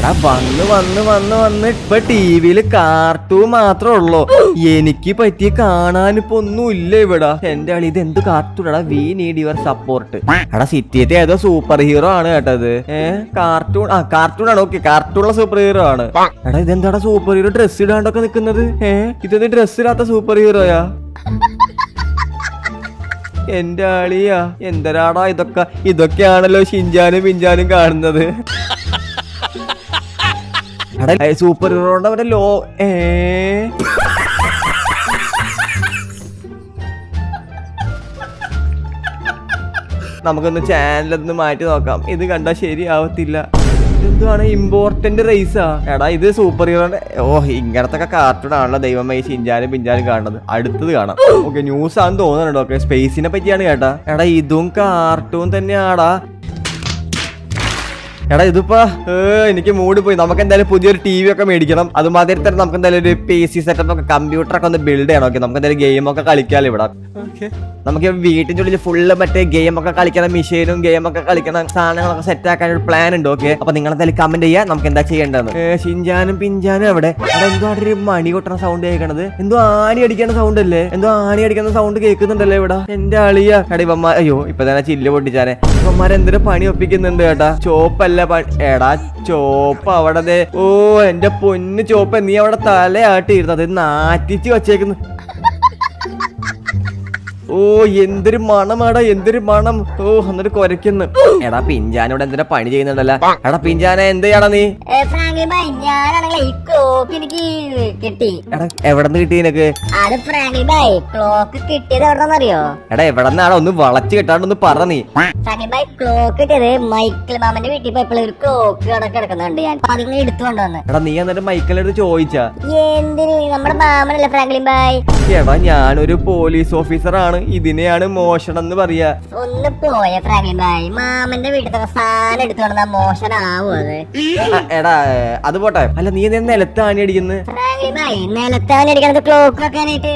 എടാ വന്ന് വന്ന് വന്ന് വന്ന് ഇപ്പൊ ടിവിയില് കാർട്ടൂൺ മാത്രമേ ഉള്ളൂ എനിക്ക് പറ്റി കാണാനിപ്പോ ഒന്നും ഇല്ല ഇവിടെ എന്റെ ആളി ഇത് എന്ത് കാർട്ടൂൺ എടാ വി നീഡ് യുവർ സപ്പോർട്ട് എടാ സിറ്റിയത്തെ ഏതോ സൂപ്പർ ഹീറോ ആണ് കേട്ടത് ഏ കാർട്ടൂൺ ആ കാർട്ടൂൺ ആണ് ഓക്കെ കാർട്ടൂണുള്ള സൂപ്പർ ഹീറോ ആണ് എടാ ഇതെന്താടാ സൂപ്പർ ഹീറോ ഡ്രസ് ഇടാണ്ടൊക്കെ നിക്കുന്നത് ഏ ഇതെന്ത് ഡ്രസ് ഇടാത്ത സൂപ്പർ ഹീറോയാ എന്റെ ആളിയാ എന്തരാടാ ഇതൊക്കെ ഇതൊക്കെയാണല്ലോ ഷിഞ്ചാനും പിഞ്ചാനും കാണുന്നത് എടാ, ഏ, സൂപ്പർ ഹീറോയുടെ അവരെ ലോ ഏ നമുക്കൊന്ന് ചാനലൊന്ന് മാറ്റി നോക്കാം ഇത് കണ്ടാ ശരിയാവത്തില്ല ഇതെന്തുവാണ് ഇമ്പോർട്ടന്റ് റേസാ എടാ ഇത് സൂപ്പർ ഹീറോയുടെ ഓ ഇങ്ങനത്തെ കാർട്ടൂൺ ആണല്ലോ ദൈവമായി ഷിഞ്ചാനും പിഞ്ചാനും കാണുന്നത് അടുത്തത് കാണാം ഓക്കെ ന്യൂസ് ആണെന്ന് തോന്നുന്നുണ്ട് ഓക്കെ സ്പേസിനെ പറ്റിയാണ് കേട്ടാ എടാ ഇതും കാർട്ടൂൺ തന്നെയാടാ എടാ ഇതിപ്പോ ഏ, എനിക്ക് മൂഡ് പോയി നമുക്ക് എന്തായാലും പുതിയൊരു ടി വി ഒക്കെ മേടിക്കണം അതുമാതിരി തന്നെ നമുക്ക് എന്തായാലും ഒരു പി സി സെറ്റപ്പ് ഒക്കെ കമ്പ്യൂട്ടർ ഒക്കെ ഒന്ന് ബിൽഡ് ചെയ്യണം ഓക്കെ നമുക്ക് എന്തായാലും ഗെയിം ഒക്കെ കളിക്കാലോ ഇവിടെ നമുക്ക് വീട്ടിന്റെ ഉള്ളിൽ ഫുള്ള് മറ്റേ ഗെയിം ഒക്കെ കളിക്കണം മെഷീനും ഗെയിം ഒക്കെ കളിക്കണം സാധനങ്ങളൊക്കെ സെറ്റ് ആക്കാൻ ഒരു പ്ലാൻ ഉണ്ട് ഓക്കെ അപ്പൊ നിങ്ങൾ എന്തായാലും കമന്റ് ചെയ്യാ നമുക്ക് എന്താ ചെയ്യേണ്ടതെന്ന് ഏ, ഷിൻജാനും പിഞ്ചാനും എവിടെ അവിടെ എന്തോ അവിടെ ഒരു മണി കൊട്ടണ സൗണ്ട് കേൾക്കണത് എന്തോ ആണി അടിക്കുന്ന സൗണ്ട് അല്ലേ എന്തോ ആണി അടിക്കുന്ന സൗണ്ട് കേൾക്കുന്നുണ്ടല്ലേ ഇവിടെ എന്റെ അളിയ എടാ ഇവന്മാർ അയ്യോ ഇപ്പൊ തന്നെ ചില്ല് പൊട്ടിച്ചാനെ ഇവന്മാർ എന്തൊരു പണി ഒപ്പിക്കുന്നുണ്ട് കേട്ടാ ചോപ്പല്ല പണി എടാ ചോപ്പ് അവിടെ ദേ ഓ എന്റെ പൊന്ന് ചോപ്പ് നീ അവിടെ തലയാട്ടിയിരുന്നത് നാറ്റിച്ച് വച്ചേക്കുന്നു ഓ എന്തൊരു മണമാടാ എന്തൊരു മണം ഓ എന്നിട്ട് കുരയ്ക്കുന്നു എടാ പിഞ്ചാനോട് എന്തിനാ പണി ചെയ്യുന്നുണ്ടല്ലോ എടാ പിഞ്ചാന എന്ത് ചെയ്യടാ നീ ഏ, ഫ്രാങ്ക്ലിൻ ഭായ് ഞാനാണെങ്കിൽ ഈ ക്ലോക്ക് എനിക്ക് കിട്ടി എടാ എവിടെ നിന്ന് കിട്ടി നിനക്ക് അത് ഫ്രാങ്ക്ലിൻ ഭായ് ക്ലോക്ക് കിട്ടിയത് എവിടെന്നറിയോ എടാ എവിടെ നിന്നാണോ ഒന്ന് വളച്ച് കിട്ടാണ്ടൊന്ന് പറ നീ ഫ്രാങ്ക്ലിൻ ഭായ് ക്ലോക്ക് കിട്ടിയത് മൈക്കിൾ മാമന്റെ വീട്ടിൽ പോയപ്പോൾ ഒരു ക്ലോക്ക് കട കിടക്കുന്നുണ്ട് ഞാൻ അപ്പൊ അതിങ്ങനെ എടുത്തു കൊണ്ടുവന്ന് എടാ നീ എന്നിട്ട് മൈക്കിളിന്റെ അടുത്ത് ചോദിച്ചാ എന്തിന് നമ്മുടെ മാമനല്ലേ ഫ്രാങ്ക്ലിൻ ഭായ് എടാ ഞാനൊരു പോലീസ് ഓഫീസറാണ് ഇതിനെയാണ് മോഷണം എന്ന് പറയാ ഒന്ന് പോയ ഫ്രാങ്ക്ലിൻ ഭായ് മാമന്റെ വീട്ടിൽ തന്നെ സാധനം എടുത്തു കൊണ്ടാ മോശനാവോ അത് ആ, എടാ ഏ, അത് പോട്ടെ അല്ല നീ എന്തിനാ നിലത്ത് ആണി അടിക്കുന്നത് ഫ്രാങ്ക്ലിൻ ഭായ് നിലത്താണ് അടിക്കണത് ക്ലോക്ക് വെക്കാനായിട്ട്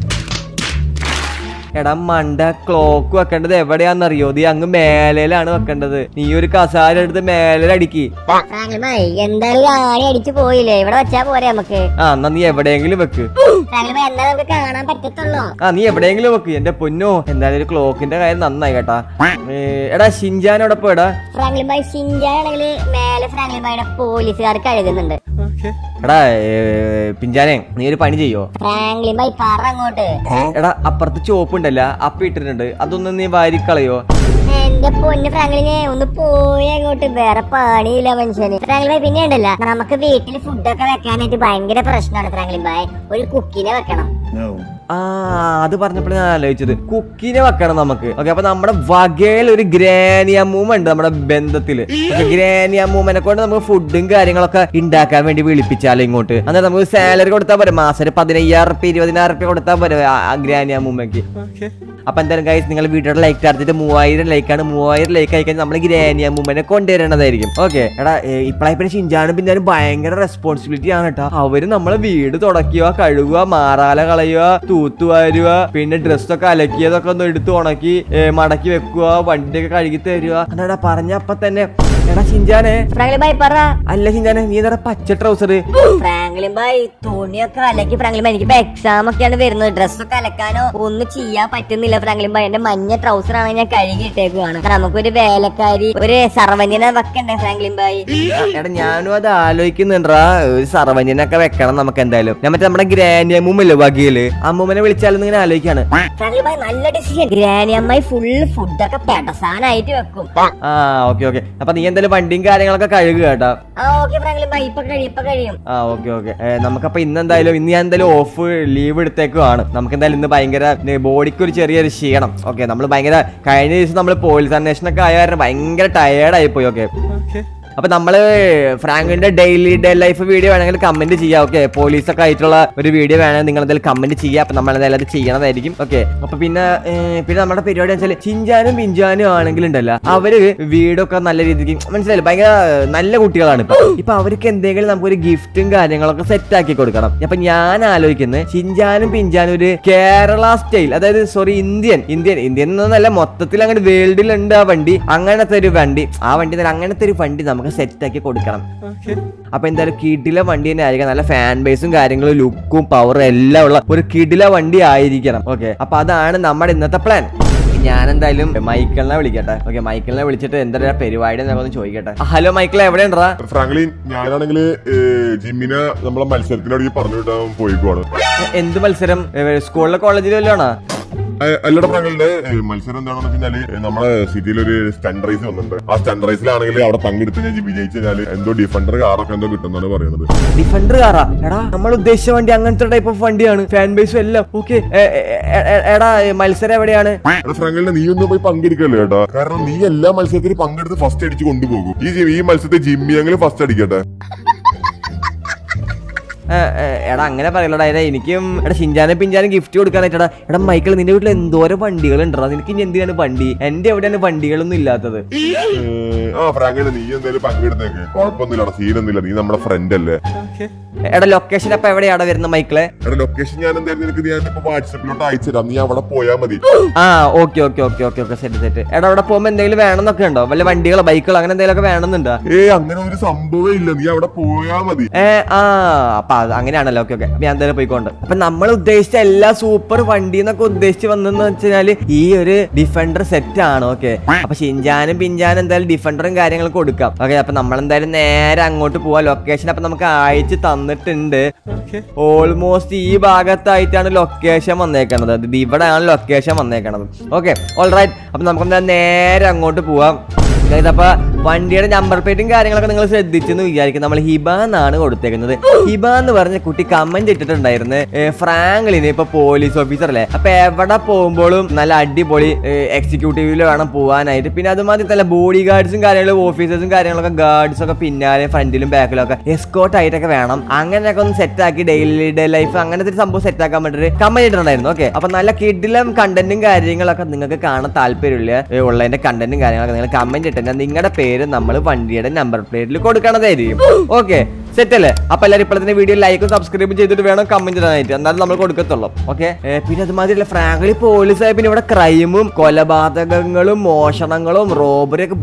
എടാ മണ്ട ക്ലോക്ക് വെക്കേണ്ടത് എവിടെയാന്നറിയോ നീ അങ്ങ് മേലേലാണ് വെക്കേണ്ടത് നീ ഒരു കസാര എടുത്ത് മേലെ അടിക്ക് ഫ്രാങ്ക്ലിൻ ഭായ് എന്തായാലും ഒരു ആണി അടിച്ചു പോയില്ലേ ഇവിടെ വെച്ചാ പോരെ നമുക്ക് ആ എന്നാ നീ എവിടെയെങ്കിലും വെക്ക് ഫ്രാങ്ക്ലിൻ ഭായ് എന്നാ നമുക്ക് കാണാൻ പറ്റത്തുള്ളൂ ആ നീ എവിടെയെങ്കിലും വെക്ക് എന്റെ പൊന്നോ എന്തായാലും ഒരു ക്ലോക്കിന്റെ കാര്യം നന്നായി കേട്ടാ ഏ, എടാ ഷിൻജാനോടൊപ്പം എടാ ഫ്രാങ്ക്ലിൻ ഭായ് ഷിൻജാണെങ്കിൽ മേലെ ഫ്രാങ്ക്ലിൻ ഭായിയുടെ പോലീസുകാർ കഴുകുന്നുണ്ട് എടാ ഏ, പിഞ്ചാനെ നീ ഒരു പണി ചെയ്യോ ഫ്രാങ്ക്ലിൻ ഭായ് പറ അങ്ങോട്ട് എടാ അപ്പുറത്ത് ചോപ്പുണ്ടല്ല അപ്പ ഇട്ടിട്ടുണ്ട് അതൊന്നും നീ വാരിക്കളയോ എന്റെ പൊന്ന് ഫ്രാങ്ക്ലിനെ ഒന്ന് പോയി അങ്ങോട്ട് വേറെ പണിയില്ല മനുഷ്യന് ഫ്രാങ്ക്ലിൻ ഭായ് പിന്നെ ഉണ്ടല്ല നമുക്ക് വീട്ടിൽ ഫുഡൊക്കെ വെക്കാനായിട്ട് ഭയങ്കര പ്രശ്നമാണ് ഫ്രാങ്ക്ലിൻ ഭായ് ഒരു കുക്കിനെ വെക്കണം ആ അത് പറഞ്ഞപ്പോൾ ഞാൻ ആലോചിച്ചത് കുക്കിനെ വെക്കണം നമുക്ക് ഓക്കെ അപ്പൊ നമ്മുടെ വകയിൽ ഒരു ഗ്രാനി അമ്മൂമ്മ ഉണ്ട് നമ്മുടെ ബന്ധത്തില് ഗ്രാനി അമ്മൂമ്മനെ കൊണ്ട് നമുക്ക് ഫുഡും കാര്യങ്ങളൊക്കെ ഉണ്ടാക്കാൻ വേണ്ടി വിളിപ്പിച്ചാലോ ഇങ്ങോട്ട് അന്നേരം നമുക്ക് സാലറി കൊടുത്താൽ പോരെ മാസം ഒരു പതിനയ്യായിരം റുപ്യ ഇരുപതിനായിരം റുപ്യ കൊടുത്താൽ പോരെ ആ- ആ ഗ്രാനി അമ്മൂമ്മക്ക് അപ്പൊ എന്തായാലും ഗൈസ് നിങ്ങൾ വീഡിയോയുടെ ലൈക്ക് നടത്തിയിട്ട് മൂവായിരം ലൈക്കാണ് മൂവായിരം ലൈക്ക് ആയി കഴിഞ്ഞാൽ നമ്മൾ ഗ്രാനി അമ്മൂമ്മനെ കൊണ്ടുവരേണ്ടതായിരിക്കും ഓക്കെ എടാ ഇപ്പളായി പിന്നെ ഷിഞ്ചാനും പിന്നാലും ഭയങ്കര റെസ്പോൺസിബിലിറ്റി ആണ് കേട്ടോ അവര് നമ്മളെ വീട് തുടക്കുക കഴുകുക മാറാല കളയുക തൂത്തുവാരുക പിന്നെ ഡ്രസ്സൊക്കെ അലക്കിയതൊക്കെ ഒന്ന് എടുത്ത് ഉണക്കി ഏ, മടക്കി വെക്കുക വണ്ടിയൊക്കെ കഴുകി തരുക എന്നാടാ പറഞ്ഞ അപ്പൊ തന്നെ എടാ ഷിഞ്ചാനെ ഫ്രാങ്ക്ലിൻ ഭായ് പറ അല്ല ഷിഞ്ചാനെ നീ എന്താ പച്ച ട്രൗസർ ഫ്രാങ്ക്ലിൻ ഭായ് തുണിയൊക്കെ അലക്കി ഫ്രാങ്ക്ലിൻ ഭായ് എനിക്കിപ്പോ എക്സാം ഒക്കെയാണ് വരുന്നത് ഡ്രസ്സൊക്കെ അലക്കാനോ ഒന്നും ചെയ്യാൻ പറ്റുന്നില്ല ഫ്രാങ്ക്ലിൻ ഭായ് എന്റെ മഞ്ഞ ട്രൗസർ ആണ് ഞാൻ കഴുകി ഇട്ടേക്കുവാണ് നമുക്കൊരു വേലക്കാരി ഒരു സർവന്യനെ വെക്കണ്ടേ ഫ്രാങ്ക്ലിൻ ഭായ് എടാ ഞാനും അത് ആലോചിക്കുന്നുണ്ടാ ഒരു സർവന്യനൊക്കെ വെക്കണം നമുക്ക് എന്തായാലും ഞാൻ മറ്റേ നമ്മുടെ ഗ്രാൻഡ് അമ്മൂമ്മല്ലേ വകയില് അമ്മൂമ്മനെ വിളിച്ചാലും ഇങ്ങനെ ആലോചിക്കാണ് ഫ്രാങ്ക്ലിൻ ഭായ് നല്ല ഡിസിഷൻ ഗ്രാനി അമ്മായി ഫുള്ള് ഫുഡൊക്കെ പെടസാനായിട്ട് വെക്കും ആ ഓക്കെ ഓക്കെ അപ്പൊ നീ എന്തായാലും വണ്ടിയും കാര്യങ്ങളൊക്കെ കഴുകുക കേട്ടോ ആ ഓക്കെ ഫ്രാങ്ക്ലിൻ ഭായ് ഇപ്പൊ കഴിയും ഇപ്പൊ കഴിയും ആ ഓക്കെ ഓക്കെ നമുക്കപ്പൊ ഇന്ന് എന്തായാലും ഇന്ന് ഞാൻ എന്തായാലും ഓഫ് ലീവ് എടുത്തേക്കുവാണ് നമുക്ക് എന്തായാലും ഇന്ന് ഭയങ്കര ബോഡിക്ക് ഒരു ചെറിയൊരു ക്ഷീണം ഓക്കെ നമ്മൾ ഭയങ്കര കഴിഞ്ഞ ദിവസം നമ്മൾ പോലീസ് അന്വേഷണമൊക്കെ ആയ കാരണം ഭയങ്കര ടയേർഡായി പോയി ഓക്കെ അപ്പൊ നമ്മള് ഫ്രാങ്കിന്റെ ഡെയിലി ഡേ ലൈഫ് വീഡിയോ വേണമെങ്കിൽ കമന്റ് ചെയ്യാം ഓക്കെ പോലീസൊക്കെ ആയിട്ടുള്ള ഒരു വീഡിയോ വേണമെങ്കിൽ നിങ്ങൾ എന്തായാലും കമന്റ് ചെയ്യാം അപ്പൊ നമ്മൾ എന്തായാലും അത് ചെയ്യണതായിരിക്കും ഓക്കെ അപ്പൊ പിന്നെ ഏ, പിന്നെ നമ്മുടെ പരിപാടി വെച്ചാൽ ചിഞ്ചാനും പിഞ്ചാനും ആണെങ്കിൽ ഉണ്ടല്ലോ അവര് വീടൊക്കെ നല്ല രീതിക്ക് മനസ്സിലായില്ല ഭയങ്കര നല്ല കുട്ടികളാണ് ഇപ്പൊ ഇപ്പൊ അവർക്ക് എന്തെങ്കിലും നമുക്കൊരു ഗിഫ്റ്റും കാര്യങ്ങളൊക്കെ സെറ്റ് ആക്കി കൊടുക്കണം അപ്പൊ ഞാൻ ആലോചിക്കുന്നത് ചിഞ്ചാനും പിഞ്ചാനും ഒരു കേരള സ്റ്റൈൽ അതായത് സോറി ഇന്ത്യൻ ഇന്ത്യൻ ഇന്ത്യൻ എന്നല്ല മൊത്തത്തിൽ അങ്ങോട്ട് വേൾഡിലുണ്ട് ആ വണ്ടി അങ്ങനത്തെ ഒരു വണ്ടി ആ വണ്ടി തന്നെ അങ്ങനത്തെ ഒരു വണ്ടി നമുക്ക് നമുക്ക് സെറ്റ് ആക്കി കൊടുക്കണം അപ്പൊ എന്തായാലും കിടില വണ്ടി തന്നെ ആയിരിക്കണം നല്ല ഫാൻ ബേസും കാര്യങ്ങളും ലുക്കും പവറും എല്ലാം ഉള്ള ഒരു കിടില വണ്ടി ആയിരിക്കണം ഓക്കെ അപ്പൊ അതാണ് നമ്മുടെ ഇന്നത്തെ പ്ലാൻ ഞാൻ എന്തായാലും മൈക്കിളിനെ വിളിക്കട്ടെ ഓക്കെ മൈക്കിളിനെ വിളിച്ചിട്ട് എന്താ പരിപാടി എന്നൊക്കെ ചോദിക്കട്ടെ ഹലോ മൈക്കിൾ എവിടെയുണ്ടാ ഫ്രാങ്ക്ലിൻ ഞാനാണെങ്കിൽ ജിമ്മിനെ നമ്മളെ മത്സരത്തിനോട് പറഞ്ഞു വിട്ടാൻ പോയിക്കുവാണ് എന്ത് മത്സരം സ്കൂളിലെ കോളേജിലും വല്ലതാണോ അല്ലട ഫ്രാങ്ക്ലിന്റെ മത്സരം എന്താണെന്ന് വെച്ചാല് നമ്മുടെ സിറ്റിയിൽ ഒരു സ്റ്റണ്ട് റേസ് വന്നിട്ടുണ്ട് ആ സ്റ്റണ്ട് റേസിലാണെങ്കിൽ അവിടെ പങ്കെടുത്ത് ഞാൻ വിജയിച്ചു കഴിഞ്ഞാൽ എന്തോ ഡിഫൻഡർ കാറൊക്കെ എന്തോ കിട്ടുന്നാണ് പറയുന്നത് ഡിഫൻഡർ കാറാ എടാ നമ്മൾ ഉദ്ദേശിച്ച വണ്ടി അങ്ങനത്തെ ടൈപ്പ് ഓഫ് വണ്ടിയാണ് ഫാൻ ബേസും എല്ലാം ഓക്കെ എടാ മത്സരം എവിടെയാണ് എടാ ഫ്രാങ്ക്ലിനെ നീ ഒന്നും പോയി പങ്കെടുക്കല്ലേ കേട്ടോ കാരണം നീ എല്ലാ മത്സരത്തിലും പങ്കെടുത്ത് ഫസ്റ്റ് അടിച്ച് കൊണ്ടുപോകും ഈ ജി- ഈ മത്സരത്തെ ജിമ്മിയെങ്കിലും ഫസ്റ്റ് അടിക്കട്ടെ ഏ, ഏ, എടാ അങ്ങനെ പറയലടാ എടാ എനിക്കും എടാ ഷിഞ്ചാനും പിഞ്ചാനും ഗിഫ്റ്റ് കൊടുക്കാനായിട്ടാ എടാ മൈക്കിൾ നിന്റെ വീട്ടിൽ എന്തോരം വണ്ടികൾ ഉണ്ടോ നിനക്ക് ഇനി എന്തിനാണ് വണ്ടി എന്റെ എവിടെയാണ് വണ്ടികളൊന്നും ഇല്ലാത്തത് ഏഹ്, ആ ഫ്രാങ്ക്ലിന് നീ എന്തായാലും പങ്കെടുത്തേക്ക് കുഴപ്പമൊന്നുമില്ല സീനൊന്നുമില്ല നീ നമ്മുടെ ഫ്രണ്ട് അല്ലേ എടാ ലൊക്കേഷൻ അപ്പൊ എവിടെയാടാ വരുന്നത് മൈക്കിളെ എടാ ലൊക്കേഷൻ ഞാൻ എന്തായാലും നിനക്ക് ഞാൻ ഇപ്പൊ വാട്സപ്പിലോട്ട് അയച്ചുതരാം നീ അവിടെ പോയാൽ മതി ആ okay okay okay okay okay set set എടാ അവിടെ പോകുമ്പോ എന്തെങ്കിലും വേണമെന്നൊക്കെ ഉണ്ടോ വല്ല വണ്ടികളോ ബൈക്കുകളോ അങ്ങനെ എന്തെങ്കിലുമൊക്കെ വേണമെന്നുണ്ടോ ഏ അങ്ങനെ ഒരു സംഭവം ഇല്ല നീ അവിടെ പോയാ മതി ഏ ആ അപ്പൊ അത് അങ്ങനെയാണല്ലോ ഓക്കെ ഓക്കെ അപ്പൊ ഞാൻ എന്തായാലും പോയിക്കൊണ്ട് അപ്പൊ നമ്മൾ ഉദ്ദേശിച്ച എല്ലാ സൂപ്പർ വണ്ടി എന്നൊക്കെ ഉദ്ദേശിച്ച് വന്നെന്ന് വെച്ചാല് ഈ ഒരു ഡിഫൻഡർ സെറ്റ് ആണ് ഓക്കെ അപ്പൊ ഷിഞ്ചാനും പിഞ്ചാനും എന്തായാലും ഡിഫൻഡറും കാര്യങ്ങളും കൊടുക്കാം ഓക്കെ അപ്പൊ നമ്മൾ എന്തായാലും നേരെ അങ്ങോട്ട് പോവാ ലൊക്കേഷൻ അപ്പൊ നമുക്ക് അയച്ച് തന്നിട്ടുണ്ട് ഓൾമോസ്റ്റ് ഈ ഭാഗത്തായിട്ടാണ് ലൊക്കേഷൻ വന്നേക്കണത് ഇത് ഇവിടെയാണ് ലൊക്കേഷൻ വന്നേക്കണത് ഓക്കെ ഓൾ റൈറ്റ് അപ്പൊ നമുക്ക് എന്തായാലും നേരെ അങ്ങോട്ട് പോവാം Guys, അപ്പൊ വണ്ടിയുടെ നമ്പർ പ്ലേറ്റും കാര്യങ്ങളൊക്കെ നിങ്ങൾ ശ്രദ്ധിച്ചെന്ന് വിചാരിക്കും നമ്മൾ ഹിബ എന്നാണ് കൊടുത്തേക്കുന്നത് ഹിബ എന്ന് പറഞ്ഞ കുട്ടി കമന്റ് ഇട്ടിട്ടുണ്ടായിരുന്നു ഏ, ഫ്രാങ്ക്ലിന് ഇപ്പൊ പോലീസ് ഓഫീസർ അല്ലേ അപ്പൊ എവിടെ പോകുമ്പോഴും നല്ല അടിപൊളി എക്സിക്യൂട്ടീവിൽ വേണം പോവാനായിട്ട് പിന്നെ അതുമാതിരി തന്നെ ബോഡി ഗാർഡ്സും കാര്യങ്ങളും ഓഫീസേഴ്സും കാര്യങ്ങളൊക്കെ ഗാർഡ്സ് ഒക്കെ പിന്നാലെ ഫ്രണ്ടിലും ബാക്കിലും ഒക്കെ എസ്കോട്ട് ആയിട്ടൊക്കെ വേണം അങ്ങനെയൊക്കെ ഒന്ന് സെറ്റ് ആക്കി ഡെയിലി ഡേ ലൈഫ് അങ്ങനത്തെ ഒരു സംഭവം സെറ്റ് ആക്കാൻ വേണ്ടിട്ട് കമന്റ് ഇട്ടിട്ടുണ്ടായിരുന്നു ഓക്കെ അപ്പൊ നല്ല കിഡിലും കണ്ടന്റും കാര്യങ്ങളൊക്കെ നിങ്ങൾക്ക് കാണാൻ താല്പര്യമില്ല ഏ, ഉള്ളതിന്റെ കണ്ടന്റും കാര്യങ്ങളൊക്കെ നിങ്ങൾ കമന്റ് ഇട്ടാൽ നിങ്ങളുടെ പേര് നമ്മൾ വണ്ടിയുടെ നമ്പർ പ്ലേറ്റിൽ കൊടുക്കണതായിരിക്കും ഓക്കെ സെറ്റ് അല്ലേ അപ്പൊ എല്ലാവരും ഇപ്പോഴത്തെ വീഡിയോ ലൈക്കും സബ്സ്ക്രൈബും ചെയ്തിട്ട് വേണം കമന്റ് ഇടാനായിട്ട് എന്നാലും നമ്മൾ കൊടുക്കത്തുള്ളൂ ഓക്കെ പിന്നെ അതുമാതിരില്ല ഫ്രാങ്ക്ലി പോലീസായ പിന്നെ ഇവിടെ ക്രൈമും കൊലപാതകങ്ങളും മോഷണങ്ങളും റോബറി ഒക്കെ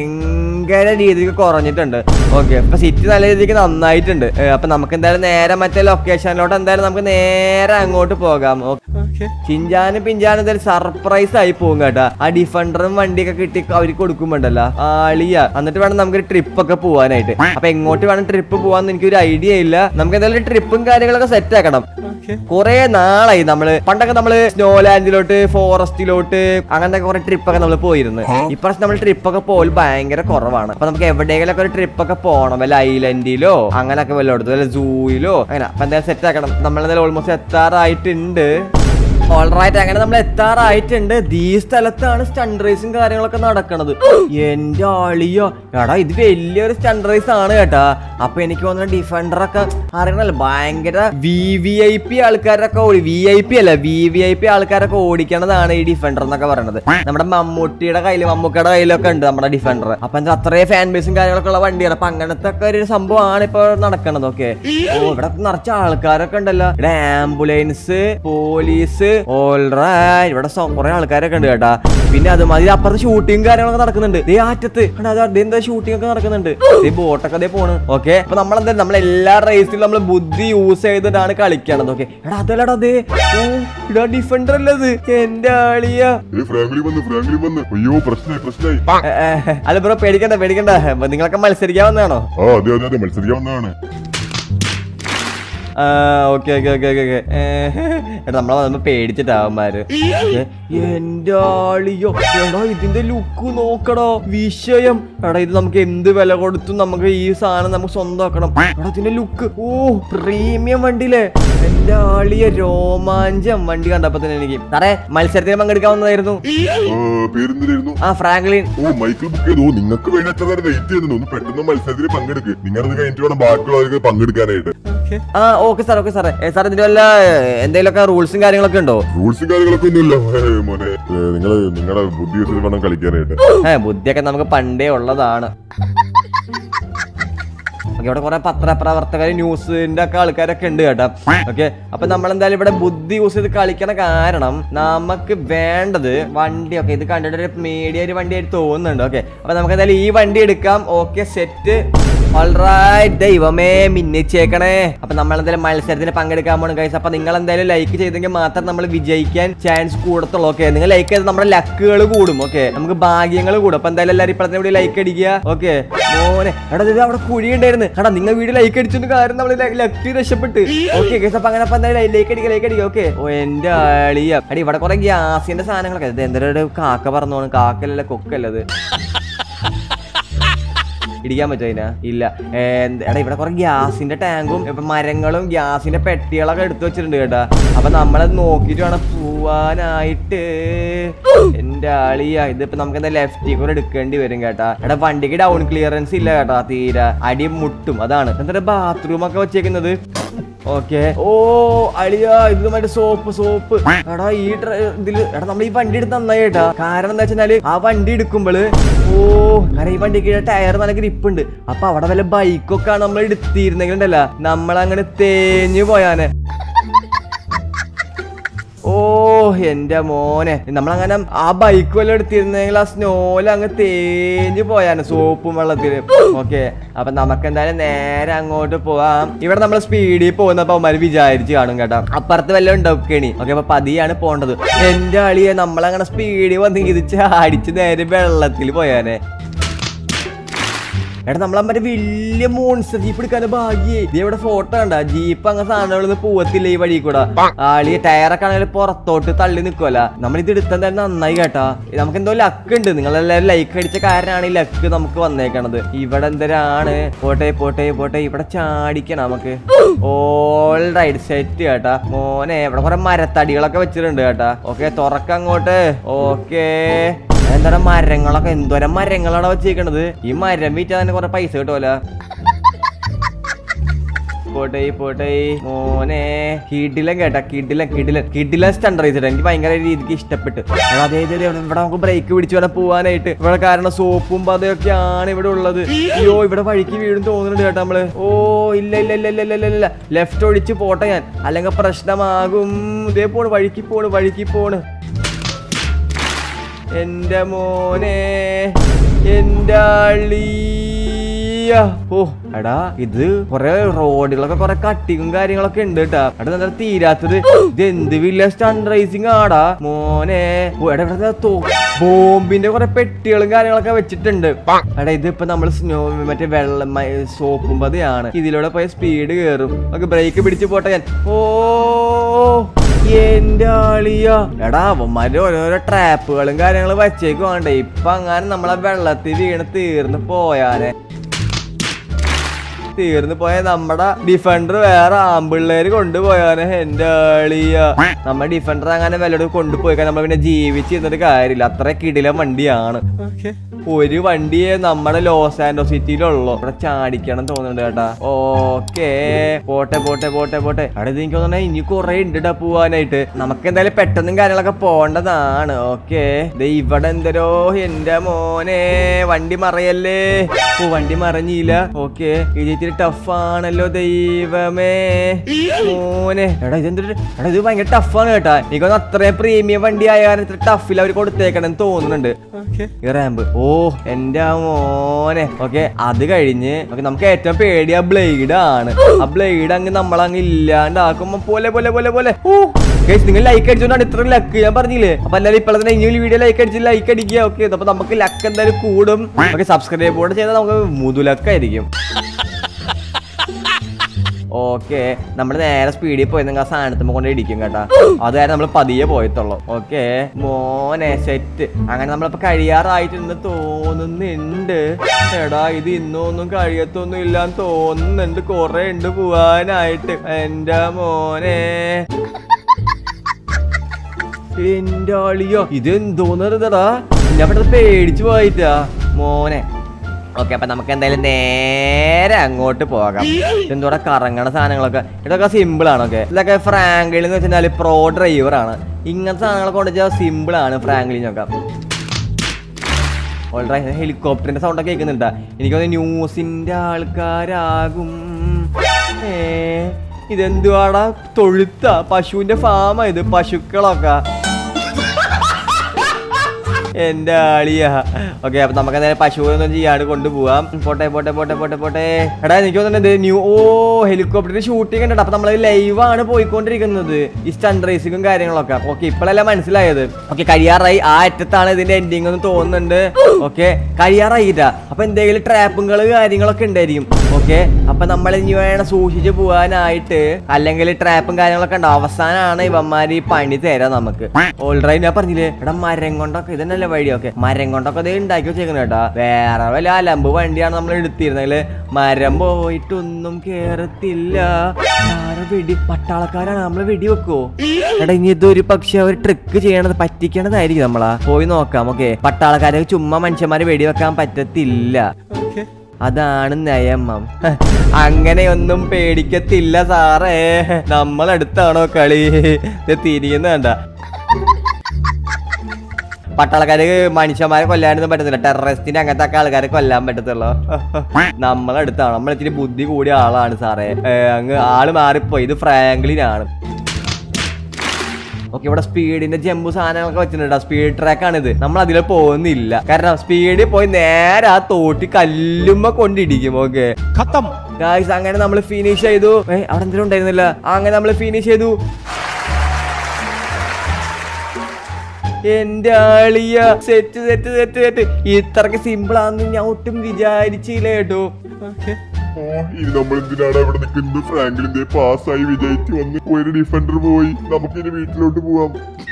ഭയങ്കര രീതിക്ക് കുറഞ്ഞിട്ടുണ്ട് ഓക്കെ അപ്പൊ സിറ്റി നല്ല രീതിക്ക് നന്നായിട്ടുണ്ട് ഏ, അപ്പൊ നമുക്ക് എന്തായാലും നേരെ മറ്റേ ലൊക്കേഷനിലോട്ട് എന്തായാലും നമുക്ക് നേരെ അങ്ങോട്ട് പോകാം ഓക്കെ ചിഞ്ചാനും പിഞ്ചാനും എന്തായാലും സർപ്രൈസ് ആയി പോകും കേട്ടാ ആ ഡിഫൻഡറും വണ്ടിയൊക്കെ കിട്ടി അവർക്ക് കൊടുക്കുമ്പോണ്ടല്ലോ ആളിയ എന്നിട്ട് വേണം നമുക്കൊരു ട്രിപ്പ് ഒക്കെ പോവാനായിട്ട് അപ്പൊ എങ്ങോട്ട് വേണം ട്രിപ്പ് പോവാന്ന് എനിക്കൊരു ഐഡിയ ഇല്ല നമുക്ക് എന്തായാലും ട്രിപ്പും കാര്യങ്ങളൊക്കെ സെറ്റ് ആക്കണം കുറെ നാളായി നമ്മള് പണ്ടൊക്കെ നമ്മള് സ്നോലാൻഡിലോട്ട് ഫോറസ്റ്റിലോട്ട് അങ്ങനത്തെ കുറെ ട്രിപ്പൊക്കെ നമ്മൾ പോയിരുന്നു ഇപ്രാവശ്യം നമ്മൾ ട്രിപ്പൊക്കെ പോൽ ഭയങ്കര കുറവാണ് അപ്പൊ നമുക്ക് എവിടെയെങ്കിലും ഒരു ട്രിപ്പൊക്കെ പോകണം വല്ല ഐലൻഡിലോ അങ്ങനെയൊക്കെ വല്ലയിടത്തും വല്ല സൂയിലോ അങ്ങനെ അപ്പൊ എന്തായാലും സെറ്റ് ആക്കണം നമ്മളെന്തായാലും ഓൾമോസ്റ്റ് എത്താറായിട്ടുണ്ട് ഓൾറൈറ്റ് അങ്ങനെ നമ്മൾ എത്താറായിട്ടുണ്ട് ഈ സ്ഥലത്താണ് സ്റ്റണ്ട് റേസും കാര്യങ്ങളൊക്കെ നടക്കണത് എന്റെ ആളിയോ എടാ ഇത് വലിയൊരു സ്റ്റണ്ട് റേസ് ആണ് കേട്ടാ അപ്പൊ എനിക്ക് തോന്നുന്ന ഡിഫൻഡറൊക്കെ അറിയണല്ലോ ഭയങ്കര വി വി ഐ പി ആൾക്കാരൊക്കെ ഓടി വി ഐ പി അല്ല വി വി ഐ പി ആൾക്കാരൊക്കെ ഓടിക്കണതാണ് ഈ ഡിഫൻഡർ എന്നൊക്കെ പറയണത് നമ്മുടെ മമ്മൂട്ടിയുടെ കയ്യിൽ മമ്മൂക്കയുടെ കയ്യിലൊക്കെ ഉണ്ട് നമ്മുടെ ഡിഫൻഡർ അപ്പൊ എന്താ അത്രയും ഫാൻ ബേസും കാര്യങ്ങളൊക്കെ ഉള്ള വണ്ടിയാണ് അപ്പൊ അങ്ങനത്തെ ഒക്കെ ഒരു സംഭവമാണ് ഇപ്പൊ നടക്കണത് ഓക്കെ ഓ ഇവിടെ നിറച്ച ആൾക്കാരൊക്കെ ഉണ്ടല്ലോ ഇവിടെ ആംബുലൻസ് പോലീസ് ഓൾറൈറ്റ് ഇവിടെ സോ- കുറെ ആൾക്കാരൊക്കെ ഉണ്ട് കേട്ടാ പിന്നെ അതുമാതിരി അപ്പുറത്ത് ഷൂട്ടിങ് കാര്യങ്ങളൊക്കെ നടക്കുന്നുണ്ട് ദേ ആറ്റത്ത് കണ്ടോ, അതാ ദേ എന്താ ഷൂട്ടിംഗ് ഒക്കെ നടക്കുന്നുണ്ട് ഈ ബോട്ടൊക്കെ ദേ പോണ് ഓക്കെ അപ്പൊ നമ്മളെന്താ നമ്മൾ എല്ലാ റേസിലും നമ്മൾ ബുദ്ധി യൂസ് ചെയ്തിട്ടാണ് കളിക്കണത് ഓക്കെ എടാ അതല്ലടാ ദേ ഓ ഇടാ ഡിഫൻഡർ അല്ലത് എന്റെ ആളിയാ ഏ ഫ്രാങ്ക്ലി വന്ന് ഫ്രാങ്ക്ലി വന്ന് അയ്യോ പ്രശ്നമായി പ്രശ്നമായി ഏ, ഏ, അല്ല ബ്രോ പേടിക്കണ്ട പേടിക്കണ്ട അപ്പൊ നിങ്ങളൊക്കെ മത്സരിക്കാൻ വന്നതാണോ ആ അതെ അതെ അതെ മത്സരിക്കാൻ വന്നതാണ് ആ okay okay okay okay okay എടാ നമ്മളെ വന്നപ്പോ പേടിച്ചിട്ടാവന്മാര് എന്റെ ആളിയോ എടാ ഇതിന്റെ ലുക്ക് നോക്കടോ വിഷയം എടാ ഇത് നമുക്ക് എന്ത് വില കൊടുത്തും നമുക്ക് ഈ സാധനം നമുക്ക് സ്വന്തമാക്കണം എടാ ഇതിന്റെ ലുക്ക് ഓ പ്രീമിയം വണ്ടിയിലെ എന്റെ ആളിയ രോമാഞ്ചം വണ്ടി കണ്ടപ്പോ തന്നെ എനിക്ക് സാറേ മത്സരത്തിന് പങ്കെടുക്കാൻ വന്നതായിരുന്നു ആ, പേരെന്തിനായിരുന്നു ആ ഫ്രാങ്ക്ലിൻ ഓ മൈക്കിൾ ബുക്ക് ചെയ്തു ഓ, നിങ്ങൾക്ക് വേണ്ടി എത്ര നേരം വെയിറ്റ് ചെയ്യുന്നു ഒന്ന് പെട്ടെന്ന് മത്സരത്തിൽ പങ്കെടുക്ക് നിങ്ങളത് കഴിഞ്ഞിട്ട് വേണം ബാക്കിയുള്ളവർക്ക് പങ്കെടുക്കാനായിട്ട് ആ ഓക്കെ സാർ ഓക്കെ സാറേ ഏ, സാർ ഇതിന്റെ വല്ല എന്തെങ്കിലുമൊക്കെ റൂൾസും കാര്യങ്ങളൊക്കെ ഉണ്ടോ റൂൾസും കാര്യങ്ങളൊക്കെ ഒന്നുമില്ല ഏ, മോനെ നിങ്ങൾ നിങ്ങളുടെ ബുദ്ധി വെച്ചിട്ട് വേണം കളിക്കാനായിട്ട് ഏ ബുദ്ധിയൊക്കെ നമുക്ക് പണ്ടേ ഉള്ളതാണ് ഇവിടെ കുറെ പത്രപ്രവർത്തകർ ന്യൂസിന്റെ ഒക്കെ ആൾക്കാരൊക്കെ ഉണ്ട് കേട്ടോ ഓക്കെ അപ്പൊ നമ്മൾ എന്തായാലും ഇവിടെ ബുദ്ധി യൂസ് ചെയ്ത് കളിക്കണ കാരണം നമുക്ക് വേണ്ടത് വണ്ടി ഒക്കെ ഇത് കണ്ടിട്ട് ഒരു മീഡിയ ഒരു വണ്ടി ആയിട്ട് തോന്നുന്നുണ്ട് ഓക്കെ അപ്പൊ നമുക്ക് എന്തായാലും ഈ വണ്ടി എടുക്കാം ഓക്കെ സെറ്റ് ഓൾറൈറ്റ് ദൈവമേ മിന്നിച്ചേക്കണേ അപ്പൊ നമ്മൾ എന്തായാലും മത്സരത്തിന് പങ്കെടുക്കാൻ പോകണം കൈസ് അപ്പൊ നിങ്ങൾ എന്തായാലും ലൈക്ക് ചെയ്തെങ്കിൽ മാത്രം നമ്മൾ വിജയിക്കാൻ ചാൻസ് കൂടത്തുള്ളൂ ഓക്കെ നിങ്ങൾ ലൈക്ക് ചെയ്ത് നമ്മുടെ ലക്കുകൾ കൂടും ഓക്കെ നമുക്ക് ഭാഗ്യങ്ങൾ കൂടും അപ്പൊ എന്തായാലും എല്ലാവരും ഇപ്പോഴത്തെ വീഡിയോ ലൈക്ക് അടിക്കുക ഓക്കെ മോനെ എടാ ഇത് അവിടെ കുഴി ഉണ്ടായിരുന്നു എടാ നിങ്ങൾ വീഡിയോ ലൈക്ക് അടിച്ചിട്ട് കാര്യം നമ്മൾ ലക്ക് രക്ഷപ്പെട്ട് ഓക്കെ കേസ് അപ്പൊ അങ്ങനെ അപ്പൊ എന്തായാലും ലൈക്ക് അടിക്കുക ലൈക്ക് അടിക്കുക ഓക്കെ ഓ എന്റെ അളിയ അടി ഇവിടെ കുറെ ഗ്യാസിന്റെ സാധനങ്ങളൊക്കെ ഇത് എന്തൊരു കാക്ക പറഞ്ഞു പോണ് കാക്കല്ലല്ല കൊക്കല്ലത് ഇടിക്കാൻ പറ്റുമോ അതിനാ ഇല്ല ഏ, എന്ത്- എടാ ഇവിടെ കുറെ ഗ്യാസിന്റെ ടാങ്കും ഇപ്പൊ മരങ്ങളും ഗ്യാസിന്റെ പെട്ടികളൊക്കെ എടുത്തു വെച്ചിട്ടുണ്ട് കേട്ടാ അപ്പൊ നമ്മളത് നോക്കിട്ട് വേണം പോവാനായിട്ട് എന്റെ ആളിയ ഇതിപ്പോ നമുക്ക് എന്താ ലെഫ്റ്റിൽ കൂടെ എടുക്കേണ്ടി വരും കേട്ടാ എടാ വണ്ടിക്ക് ഡൗൺ ക്ലിയറൻസ് ഇല്ല കേട്ടാ തീരെ അടി മുട്ടും അതാണ് എന്താ ബാത്റൂം ഒക്കെ വെച്ചേക്കുന്നത് ഓക്കെ ഓ അളിയ ഇത് മറ്റേ സോപ്പ് സോപ്പ് എടാ ഈ ഡ്ര- ഇതില് എടാ നമ്മൾ ഈ വണ്ടി എടുത്ത് നന്നായി കേട്ടാ കാരണം എന്താ വെച്ചാല് ആ വണ്ടി എടുക്കുമ്പോള് ഓ കാരണം ഈ വണ്ടിക്ക് ടയർ നല്ല ഗ്രിപ്പ് ഉണ്ട് അപ്പൊ അവിടെ വല്ല ബൈക്കൊക്കെ നമ്മൾ എടുത്തിരുന്നെങ്കിൽ ഉണ്ടല്ല നമ്മളങ്ങനെ തേഞ്ഞു പോയാനെ ഓ എന്റെ മോനെ നമ്മളങ്ങനെ ആ ബൈക്ക് വല്ല എടുത്തിരുന്നെങ്കിൽ ആ സ്നോയിൽ അങ്ങ് തേഞ്ഞു പോയാന് സോപ്പും വെള്ളത്തില് ഓക്കെ അപ്പൊ നമുക്ക് എന്തായാലും നേരെ അങ്ങോട്ട് പോവാം ഇവിടെ നമ്മൾ സ്പീഡിൽ പോകുന്നപ്പോ അവന്മാര് വിചാരിച്ച് കാണും കേട്ടോ അപ്പുറത്ത് വല്ല ഉണ്ടാക്കണി ഓക്കെ അപ്പൊ പതിയാണ് പോണ്ടത് എന്റെ അളിയെ നമ്മളങ്ങനെ സ്പീഡിൽ വന്ന് ഇത് ചാടിച്ച് നേരെ വെള്ളത്തിൽ പോയാനെ എടാ നമ്മളെ മറ്റേ വലിയ മോൺസ്റ്റർ ജീപ്പ് എടുക്കാൻ ഭാഗ്യേ ഇത് ഇവിടെ ഫോട്ടോ കണ്ട ജീപ്പ് അങ്ങ് സാധനങ്ങളൊന്നും പോവത്തില്ല ഈ വഴി കൂടെ ആളി ടയറൊക്കെ ആണെങ്കിൽ പുറത്തോട്ട് തള്ളി നിക്കുവല്ല നമ്മൾ ഇത് എടുത്തത് നന്നായി കേട്ടാ നമുക്ക് എന്തോ ലക്ക് ഉണ്ട് നിങ്ങളെല്ലാവരും ലൈക്ക് അടിച്ച കാരനാണ് ഈ ലക്ക് നമുക്ക് വന്നേക്കണത് ഇവിടെ എന്തരാണ് പോട്ടെ പോട്ടെ പോട്ടെ ഇവിടെ ചാടിക്കണം നമുക്ക് ഓൾ റൈഡ് സെറ്റ് കേട്ടാ മോനെ ഇവിടെ കുറെ മരത്തടികളൊക്കെ വെച്ചിട്ടുണ്ട് കേട്ടാ ഓക്കെ തുറക്കങ്ങോട്ട് ഓക്കേ എന്താ മരങ്ങളൊക്കെ എന്തോരം മരങ്ങളാണ് വെച്ചേക്കണത് ഈ മരം വിറ്റാ തന്നെ കുറെ പൈസ കിട്ടുമല്ല പോട്ടെ പോട്ടെ മോനെ കിടിലൻ കേട്ടാ കിടിലൻ കിടിലൻ കിടിലൻ സ്റ്റണ്ടറൈസ് എനിക്ക് ഭയങ്കര രീതിക്ക് ഇഷ്ടപ്പെട്ടു എടാ, അതേ ഇതേ ഇവിടെ ഇവിടെ നമുക്ക് ബ്രേക്ക് പിടിച്ച് വേണം പോവാനായിട്ട് ഇവിടെ കാരണം സോപ്പും പതയൊക്കെയാണ് ഇവിടെ ഉള്ളത് അയ്യോ ഇവിടെ വഴിക്ക് വീടും തോന്നുന്നുണ്ട് കേട്ടോ നമ്മള് ഓ ഇല്ല ഇല്ല ഇല്ല ഇല്ല ഇല്ല ഇല്ല ഇല്ല ലെഫ്റ്റ് ഒഴിച്ച് പോട്ടെ ഞാൻ അല്ലെങ്കിൽ പ്രശ്നമാകും ഇതേ പോണ് വഴിക്ക് പോണ് വഴിക്ക് പോണ് എന്റെ മോനെ എന്റെ അളിയ ഓ എടാ ഇത് കൊറേ റോഡുകളൊക്കെ കൊറേ കട്ടിങ്ങും കാര്യങ്ങളൊക്കെ ഉണ്ട് കേട്ടാ എടാ എന്താ തീരാത്തത് ഇത് എന്ത് വലിയ സ്റ്റണ്ട് റേസിംഗ് ആടാ മോനെ ഓ എടാ ഇവിടെ തോ ബോംബിന്റെ കുറെ പെട്ടികളും കാര്യങ്ങളൊക്കെ വെച്ചിട്ടുണ്ട് എടാ ഇതിപ്പോ നമ്മൾ സ്നോ മറ്റേ വെള്ളം മ- സോപ്പും പതിയാണ് ഇതിലൂടെ പോയ സ്പീഡ് കയറും നമുക്ക് ബ്രേക്ക് പിടിച്ച് പോട്ടെ ഞാൻ ഓ എന്റെ ആളിയ എടാ അവന്മാര് ഓരോരോ ട്രാപ്പുകളും കാര്യങ്ങളും വച്ചേക്ക് വേണ്ടേ ഇപ്പൊ അങ്ങനെ നമ്മളെ വെള്ളത്തിൽ വീണ് തീർന്ന് പോയാനെ തീർന്നു പോയ നമ്മുടെ ഡിഫൻഡർ വേറെ ആമ്പിള്ളേര് കൊണ്ടുപോയാനെ എന്റെ ആളിയ നമ്മുടെ ഡിഫൻഡർ അങ്ങനെ വല്ലതും കൊണ്ടുപോയി നമ്മൾ പിന്നെ ജീവിച്ചിരുന്നിട്ട് കാര്യമില്ല അത്ര കിടിലൻ വണ്ടിയാണ് ഒരു വണ്ടിയെ നമ്മുടെ ലോസ് ആൻഡോ സിറ്റിയിലുള്ളൂ ഇവിടെ ചാടിക്കണം തോന്നുന്നുണ്ട് കേട്ടാ ഓക്കേ പോട്ടെ പോട്ടെ പോട്ടെ പോട്ടെ അവിടെ ഇത് എനിക്ക് തോന്നണേ ഇനി കുറെ ഉണ്ട് പോവാനായിട്ട് നമുക്ക് എന്തായാലും പെട്ടെന്നും കാര്യങ്ങളൊക്കെ പോണ്ടതാണ് ഓക്കെ ഇവിടെ എന്തരോ എന്റെ മോനെ വണ്ടി മറയല്ലേ ഓ വണ്ടി മറഞ്ഞില്ല ഓക്കെ ഇത് ഇത്തിരി ടഫാണല്ലോ ദൈവമേ മോനെ എടാ ഇതെന്തൊരു എടാ ഇത് ഭയങ്കര ടഫാണ് കേട്ടാ എനിക്കൊന്ന് അത്രയും പ്രീമിയം വണ്ടി ആയ കാരണം ഇത്ര ടഫിൽ അവർ കൊടുത്തേക്കണം തോന്നുന്നുണ്ട് ഈ റാമ്പ് ഓ എന്റെ മോനെ ഓക്കെ അത് കഴിഞ്ഞ് ഓക്കെ നമുക്ക് ഏറ്റവും പേടിയ ബ്ലേഡ് ആണ് ആ ബ്ലേഡ് അങ്ങ് നമ്മളങ്ങ് ഇല്ലാണ്ടാക്കുമ്പോ പോലെ പോലെ പോലെ പോലെ ഓ ഗൈസ് നിങ്ങൾ ലൈക്ക് അടിച്ചോണ്ടാണ് ഇത്ര ലക്ക് ഞാൻ പറഞ്ഞില്ലേ അപ്പൊ എല്ലാവരും ഇപ്പോൾ തന്നെ ഇനി വീഡിയോ ലൈക്ക് അടിച്ച് ലൈക്ക് അടിക്കുക ഓക്കെ അപ്പൊ നമുക്ക് ലക്ക് എന്തായാലും കൂടും ഓക്കെ സബ്സ്ക്രൈബ് കൂടെ ചെയ്താൽ നമുക്ക് മുതുലക്കായിരിക്കും ഓക്കെ നമ്മൾ നേരെ സ്പീഡിൽ പോയി നിങ്ങൾ ആ സാധനത്തുമ്പോ കൊണ്ട് ഇടിക്കും കേട്ടാ അത് കാരണം നമ്മൾ പതിയെ പോയത്തുള്ളൂ ഓക്കെ മോനെ സെറ്റ് അങ്ങനെ നമ്മളിപ്പോ കഴിയാറായിട്ടെന്ന് തോന്നുന്നുണ്ട് എടാ ഇത് ഇന്നൊന്നും കഴിയത്തൊന്നും ഇല്ലാന്ന് തോന്നുന്നുണ്ട് കൊറേ ഉണ്ട് പോവാനായിട്ട് എന്റെ മോനെ എന്റെ അളിയോ ഇത് എന്തോന്നറിയതടാ ഞാൻ പെട്ടെന്ന് പേടിച്ചു പോയിട്ടാ മോനെ ഓക്കെ അപ്പൊ നമുക്ക് എന്തായാലും നേരെ അങ്ങോട്ട് പോകാം എന്തോടെ കറങ്ങണ സാധനങ്ങളൊക്കെ ഇതൊക്കെ സിമ്പിൾ ആണ് ഓക്കെ ഇതൊക്കെ ഫ്രാങ്ക്ലിൻ എന്ന് വെച്ചാൽ പ്രോ ഡ്രൈവർ ആണ് ഇങ്ങനത്തെ സാധനങ്ങളൊക്കെ കൊണ്ടുവച്ചാൽ സിമ്പിൾ ആണ് ഫ്രാങ്ക്ലിനൊക്കെ ഓൾറൈറ്റ് ഹെലികോപ്റ്ററിന്റെ സൗണ്ട് ഒക്കെ കേൾക്കുന്നുണ്ടാ എനിക്കൊന്ന് ന്യൂസിന്റെ ആൾക്കാരാകും ഏ ഇതെന്തുവാടാ തൊഴുത്ത പശുവിന്റെ ഫാമാ ഇത് പശുക്കളൊക്കെ എന്റെ ആളിയാ ഓക്കെ അപ്പൊ നമുക്ക് നേരെ പശുവൊന്നും ചെയ്യാണ്ട് കൊണ്ടുപോവാം പോട്ടെ പോട്ടെ പോട്ടെ പോട്ടെ പോട്ടെ എടാ എനിക്ക് തോന്നുന്നത് ന്യൂ ഓ ഹെലികോപ്റ്ററിന്റെ ഷൂട്ടിംഗ് ഉണ്ട് അപ്പൊ നമ്മൾ ലൈവാണ് പോയിക്കൊണ്ടിരിക്കുന്നത് ഈ സ്റ്റണ്ട് റേസിങ്ങും കാര്യങ്ങളൊക്കെ ഓക്കെ ഇപ്പോഴല്ല മനസ്സിലായത് ഓക്കെ കഴിയാറായി ആ അറ്റത്താണ് ഇതിന്റെ എൻഡിങ് എന്ന് തോന്നുന്നുണ്ട് ഓക്കെ കഴിയാറായിട്ടാ അപ്പൊ എന്തെങ്കിലും ട്രാപ്പുകൾ കാര്യങ്ങളൊക്കെ ഉണ്ടായിരിക്കും ഓക്കെ അപ്പൊ നമ്മൾ ഇനി വേണം സൂക്ഷിച്ച് പോകാനായിട്ട് അല്ലെങ്കിൽ ട്രാപ്പും കാര്യങ്ങളൊക്കെ ഉണ്ട് അവസാനമാണ് ഇവന്മാര് ഈ പണി തരാം നമുക്ക് ഓൾറെഡി ഞാൻ പറഞ്ഞില്ലേ എടാ മരം കൊണ്ടൊക്കെ ഇതന്നല്ലേ വഴി ഒക്കെ മരം കൊണ്ടൊക്കെ ഇത് ഉണ്ടാക്കി വെച്ചേക്കണ കേട്ടാ വേറെ വല്ല അലമ്പ് വണ്ടിയാണ് നമ്മൾ എടുത്തിരുന്നെങ്കില് മരം പോയിട്ടൊന്നും കേറത്തില്ല ആരെ വെടി പട്ടാളക്കാരാണ് നമ്മള് വെടി വെക്കുവോ എടാ ഇനി ഇതൊരു പക്ഷെ അവർ ട്രിക്ക് ചെയ്യണത് പറ്റിക്കണതായിരിക്കും നമ്മളാ പോയി നോക്കാം ഓക്കെ പട്ടാളക്കാരെ ചുമ്മാ മനുഷ്യന്മാരെ വെടിവെക്കാൻ പറ്റത്തില്ല അതാണ് നിയമം ഹ, അങ്ങനെയൊന്നും പേടിക്കത്തില്ല സാറേ നമ്മളടുത്താണോ കളി ഇത് തിരിയുന്ന കണ്ട പട്ടാളക്കാര് മനുഷ്യന്മാരെ കൊല്ലാനൊന്നും പറ്റത്തില്ല ടെററിസ്റ്റിനെ അങ്ങനത്തെ ഒക്കെ ആൾക്കാരെ കൊല്ലാൻ പറ്റത്തുള്ളൂ നമ്മളടുത്താണ് നമ്മൾ ഇത്തിരി ബുദ്ധി കൂടിയ ആളാണ് സാറേ ഏ, അങ്ങ് ആള് മാറിപ്പോയി ഇത് ഫ്രാങ്ക്ലിനാണ് ഓക്കെ ഇവിടെ സ്പീഡിന്റെ ജമ്പ് സാധനങ്ങളൊക്കെ വെച്ചിട്ടുണ്ട് സ്പീഡ് ട്രാക്ക് ആണ് ഇത് നമ്മൾ അതിൽ പോകുന്നില്ല കാരണം സ്പീഡിൽ പോയി നേരെ ആ തോട്ടി കല്ലുമ്മ കൊണ്ടിടിക്കും ഓക്കെ खत्म ഗായ്സ് അങ്ങനെ നമ്മൾ ഫിനിഷ് ചെയ്തു ഏ അവിടെ എന്തെങ്കിലും ഉണ്ടായിരുന്നില്ല അങ്ങനെ നമ്മൾ ഫിനിഷ് ചെയ്തു എന്റെ ആളിയ സെറ്റ് സെറ്റ് സെറ്റ് സെറ്റ് ഇത്രക്ക് സിമ്പിൾ ആണെന്ന് ഞാൻ ഒട്ടും വിചാരിച്ചില്ല കേട്ടോ ആ, ഇനി നമ്മൾ എന്തിനാണ് അവിടെ നിൽക്കുന്നത് ഫ്രാങ്കിലിന്റെ പാസ്സായി വിജയിച്ച് വന്ന് ഒരു ഡിഫൻഡർ പോയി നമുക്ക് ഇനി വീട്ടിലോട്ട് പോവാം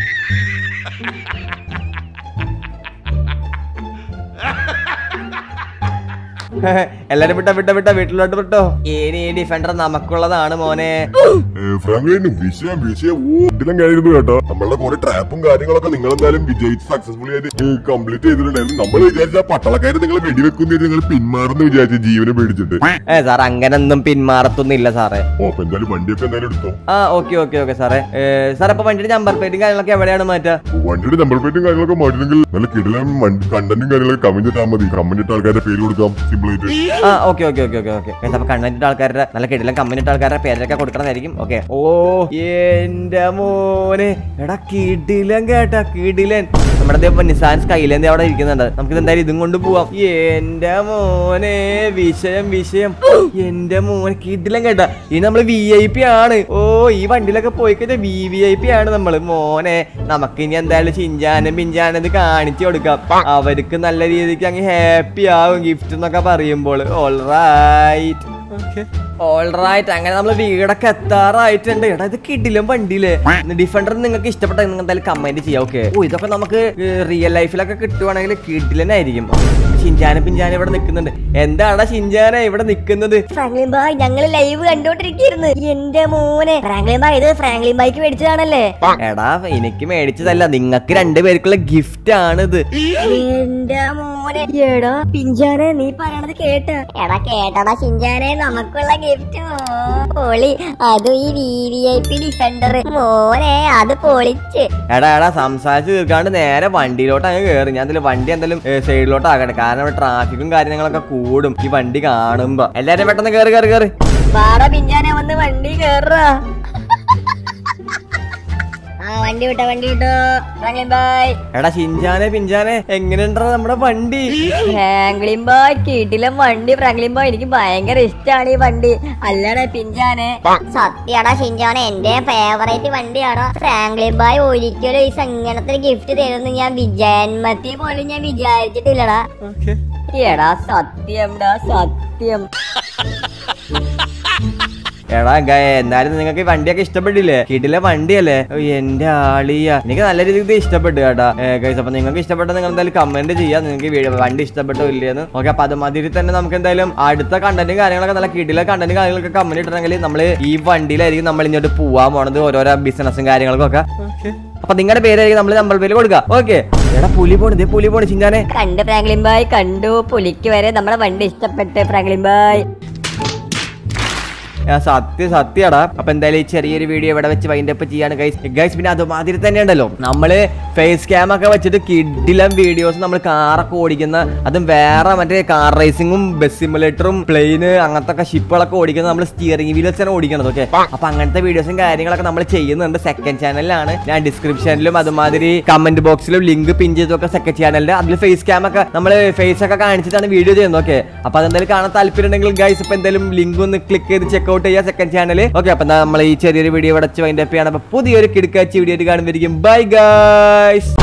എല്ലാരും വിട്ടോ വിട്ടോ വിട്ടോ വീട്ടിലോട്ട് വിട്ടോ ഇനി ഈ ഡിഫൻഡർ നമുക്കുള്ളതാണ് മോനെ ഫ്രാങ്ക്ലിന് വിഷയം വിഷയം ഓ ഇതിലും കഴിഞ്ഞു കേട്ടോ നമ്മളുടെ കുറെ ട്രാപ്പും കാര്യങ്ങളൊക്കെ നിങ്ങൾ എന്തായാലും വിജയിച്ച് സക്സസ്ഫുള്ളി ആയിട്ട് കംപ്ലീറ്റ് ചെയ്തിട്ടുണ്ടായിരുന്നു നമ്മൾ വിചാരിച്ച ആ പട്ടാളക്കാർ നിങ്ങൾ വെടിവെക്കുന്ന നിങ്ങൾ പിന്മാറുന്ന വിചാരിച്ച ജീവനെ പേടിച്ചിട്ട് ഏ സാർ അങ്ങനൊന്നും പിന്മാറത്തൊന്നുമില്ല സാറേ ഓ അപ്പൊ എന്തായാലും വണ്ടിയൊക്കെ എന്തായാലും എടുത്തോ ആ ഓക്കെ ഓക്കെ ഓക്കെ സാറേ ഏ, സാർ അപ്പൊ വണ്ടിയുടെ നമ്പർ പ്ലേറ്റും കാര്യങ്ങളൊക്കെ എവിടെയാണ് മാറ്റാ വണ്ടിയുടെ നമ്പർ പ്ലേറ്റും കാര്യങ്ങളൊക്കെ മാറ്റില്ലെങ്കിൽ നല്ല കിടലം കണ്ടന്റും കാര്യങ്ങളൊക്കെ കമന്റ് ഇട്ടാൽ മതി കമന്റ് ഇട്ട ആൾക്കാരുടെ പേര് കൊടുക്കാം സിമ്പിൾ ആയിട്ട് ആ okay okay okay okay okay അപ്പൊ കണ്ണാറ്റിട്ട് ആൾക്കാരുടെ നല്ല കിടിലം കമ്പനിട്ട് ആൾക്കാരുടെ പേരൊക്കെ കൊടുക്കണതായിരിക്കും ഓക്കെ ഓ എന്റെ മോനെ എടാ കിടിലൻ കേട്ടാ കിടിലൻ നമ്മുടെ ദേ ഇപ്പൊ നിസാൻ സ്കൈലന്റെ അവിടെ ഇരിക്കുന്നുണ്ട് നമുക്ക് എന്തായാലും ഇതും കൊണ്ട് പോവാം എന്റെ മോനെ വിഷയം വിഷയം എന്റെ മോനെ കിടിലൻ കേട്ടാ ഈ നമ്മള് വി ഐ പി ആണ് ഓ ഈ വണ്ടിയിലൊക്കെ പോയി കഴിഞ്ഞാൽ വി വി ഐ പി ആണ് നമ്മള് മോനെ നമുക്ക് ഇനി എന്തായാലും ചിഞ്ചാനും പിഞ്ചാനും ഇത് കാണിച്ചു കൊടുക്കാം അവർക്ക് നല്ല രീതിക്ക് അങ്ങ് ഹാപ്പി ആവും ഗിഫ്റ്റ് എന്നൊക്കെ പറയുമ്പോൾ ഓൾ റൈറ്റ് ഓൾ റൈറ്റ് അങ്ങനെ നമ്മൾ വീടൊക്കെ എത്താറായിട്ടുണ്ട് എടാ ഇത് കിടിലും വണ്ടിയില് ഡിഫൻഡർ നിങ്ങൾക്ക് ഇഷ്ടപ്പെട്ട നിങ്ങൾ എന്തായാലും കമന്റ് ചെയ്യാം ഓക്കെ ഓ ഇതൊക്കെ നമുക്ക് റിയൽ ലൈഫിലൊക്കെ കിട്ടുവാണെങ്കിൽ കിടിലനായിരിക്കും ഷിൻജാനും പിഞ്ചാനും ഇവിടെ നിൽക്കുന്നുണ്ട് എന്താടാ ഷിൻജാന ഇവിടെ നിൽക്കുന്നത് ഫ്രാങ്ക്ലിൻ ബായ് ഞങ്ങൾ ലൈവ് കണ്ടോണ്ടിരിക്കുന്നു എന്റെ മോനെ ഫ്രാങ്ക്ലിൻ ബായ് ഇത് ഫ്രാങ്ക്ലിൻ ബായ്ക്ക് മേടിച്ചതാണല്ലേ എടാ എനിക്ക് മേടിച്ചതല്ല നിങ്ങൾക്ക് രണ്ടുപേർക്കുള്ള ഗിഫ്റ്റ് ആണിത് എന്റെ മോനെ എടാ പിഞ്ചാനെ നീ പറയണത് കേട്ട എടാ കേട്ടടാ ചിഞ്ചാനെ നമുക്കുള്ള ഗിഫ്റ്റ് പൊളി അതും ഈ V V I P defender മോനെ അത് പൊളിച്ച് എടാ എടാ സംസാരിച്ച് തീർക്കാണ്ട് നേരെ വണ്ടിയിലോട്ട് അങ്ങ് കയറി ഞാൻ ഇതിൽ വണ്ടി എന്തായാലും സൈഡിലോട്ട് ആകട്ടെ കാരണം ഇവിടെ ട്രാഫിക്കും കാര്യങ്ങളൊക്കെ കൂടും ഈ വണ്ടി കാണുമ്പോ എല്ലാരും പെട്ടെന്ന് കയറി കയറി കയറി വാടാ പിഞ്ചാനെ വന്ന് വണ്ടി കേറാ ആ വണ്ടി വിട്ടോ വണ്ടി വിട്ടോ ഫ്രാങ്ക്ലിൻ ബായ് എടാ ഷിൻജാനെ പിഞ്ചാനെ എങ്ങനെയുണ്ടാ നമ്മുടെ വണ്ടി ഫ്രാങ്ക്ലിൻ ബായ് കിടിലം വണ്ടി ഫ്രാങ്ക്ലിൻ ബായ് എനിക്ക് ഭയങ്കര ഇഷ്ടാണ് ഈ വണ്ടി അല്ലടാ പിഞ്ചാനെ സത്യടാ ഷിഞ്ചാനെ എന്റെ ഫേവറേറ്റ് വണ്ടിയാടാ ഫ്രാങ്ക്ലിൻ ബായ് ഒരിക്കലും ഈ സംഗണത്തിന് ഗിഫ്റ്റ് തരുമെന്ന് ഞാൻ ജന്മത്തിൽ പോലും ഞാൻ വിചാരിച്ചിട്ടില്ലടാ എടാ സത്യംടാ സത്യം എടാ ഗ- എന്നാലും നിങ്ങൾക്ക് ഈ വണ്ടിയൊക്കെ ഇഷ്ടപ്പെട്ടില്ലേ കിടിലെ വണ്ടിയല്ലേ ഓ, എന്റെ ആളിയ എനിക്ക് നല്ല രീതിയിൽ ഇത് ഇഷ്ടപ്പെട്ടു കേട്ടാ ഗൈസ് അപ്പൊ നിങ്ങൾക്ക് ഇഷ്ടപ്പെട്ട നിങ്ങൾ എന്തായാലും കമന്റ് ചെയ്യാം നിങ്ങൾക്ക് ഈ വീഡിയോ- വണ്ടി ഇഷ്ടപ്പെട്ടോ ഇല്ലയെന്ന് ഓക്കെ അപ്പൊ അത് മാതിരി തന്നെ നമുക്ക് എന്തായാലും അടുത്ത കണ്ടന്റും കാര്യങ്ങളൊക്കെ നല്ല കിടിലെ കണ്ടന്റ് കാര്യങ്ങളൊക്കെ കമന്റ് ഇട്ടിട്ടുണ്ടെങ്കിൽ നമ്മൾ ഈ വണ്ടിയിലായിരിക്കും നമ്മൾ ഇങ്ങോട്ട് പോവാൻ പോണത് ഓരോരോ ബിസിനസ്സും കാര്യങ്ങൾക്കും ഒക്കെ അപ്പൊ നിങ്ങളുടെ പേരായിരിക്കും നമ്മൾ നമ്പർ പേര് കൊടുക്കുക ഓക്കെ എടാ പുലി പോണ് ഇതേ പുലി പോണ് ചിന്താനെ കണ്ട് ഫ്രാങ്ക്ലിൻ ബായ് കണ്ടു പുലിക്ക് വരെ നമ്മുടെ വണ്ടി ഇഷ്ടപ്പെട്ട് ഫ്രാങ്ക്ലിൻ ബായ് ആ, സത്യം സത്യടാ അപ്പൊ എന്തായാലും ഈ ചെറിയൊരു വീഡിയോ ഇവിടെ വെച്ച് വൈൻഡ് അപ്പ് ചെയ്യാണ് ഗൈസ് ഗൈസ് പിന്നെ അതുമാതിരി തന്നെ ഉണ്ടല്ലോ നമ്മള് ഫേസ് ക്യാം ഒക്കെ വെച്ചിട്ട് കിഡിലം വീഡിയോസ് നമ്മൾ കാറൊക്കെ ഓടിക്കുന്ന അതും വേറെ മറ്റേ കാർ റേസിംഗും ബസ് സിമുലേറ്ററും പ്ലെയിന് അങ്ങനത്തെ ഒക്കെ ഷിപ്പുകളൊക്കെ ഓടിക്കുന്നത് നമ്മൾ സ്റ്റിയറിംഗ് വീൽ വെച്ചാണ് ഓടിക്കുന്നത് ഓക്കെ അപ്പൊ അങ്ങനത്തെ വീഡിയോസും കാര്യങ്ങളൊക്കെ നമ്മൾ ചെയ്യുന്നുണ്ട് സെക്കൻഡ് ചാനലിലാണ് ഞാൻ ഡിസ്ക്രിപ്ഷനിലും അതുമാതിരി കമന്റ് ബോക്സിലും ലിങ്ക് പിൻ ചെയ്തൊക്കെ സെക്കൻഡ് ചാനലിൽ അതിൽ ഫേസ് ക്യാം ഒക്കെ നമ്മൾ ഫേസ് ഒക്കെ കാണിച്ചിട്ടാണ് വീഡിയോ ചെയ്യുന്നത് ഓക്കെ അപ്പൊ അതെന്തായാലും കാണാൻ താല്പര്യം ഉണ്ടെങ്കിൽ ഗൈസ് ഇപ്പൊ എന്തായാലും ലിങ്ക് ഒന്ന് ക്ലിക്ക് ചെയ്ത് ചെക്ക്ഔട്ട് ചെയ്യുക സെക്കൻഡ് ചാനൽ ഓക്കെ അപ്പൊ നമ്മൾ ഈ ചെറിയൊരു വീഡിയോ ഇവിടെ വൈൻഡ് അപ്പ് ചെയ്യണം അപ്പൊ പുതിയൊരു കിടക്കാച്ചി വീഡിയോ ആയിട്ട് കാണുമ്പോഴേക്കും ബൈ ഗൈസ്